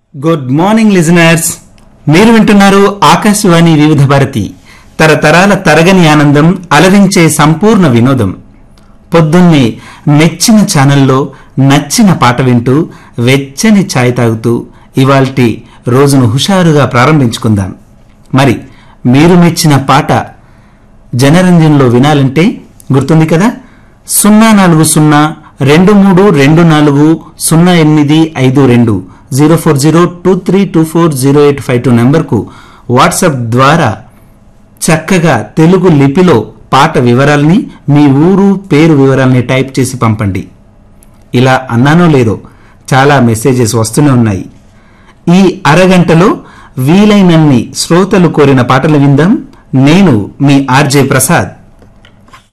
good morning listeners మీరు వింటున్నారు ఆకాశవాణి వివిధ భారతి తరతరాల తరగని ఆనందం అలరించే సంపూర్ణ వినోదం పొద్దున్నే మెచ్చిన ఛానల్లో నచ్చిన పాట వింటూ వెచ్చని ఛాయ్ తాగుతూ ఇవాల్టి రోజును హుషారుగా ప్రారంభించుకుందాం మరి మీరు మెచ్చిన పాట జనరంజన్లో వినాలంటే గుర్తుంది కదా సున్నా నాలుగు సున్నా రెండు మూడు రెండు నాలుగు సున్నా ఎనిమిది ఐదు రెండు zero four zero two three two four zero eight five two నెంబర్కు వాట్సాప్ ద్వారా చక్కగా తెలుగు లిపిలో పాట వివరాల్ని మీ ఊరు పేరు వివరాల్ని టైప్ చేసి పంపండి ఇలా అన్నానో లేదో చాలా మెసేజెస్ వస్తూనే ఉన్నాయి ఈ అరగంటలో వీలైనన్ని శ్రోతలు కోరిన పాటలు విందాం నేను మీ ఆర్జే ప్రసాద్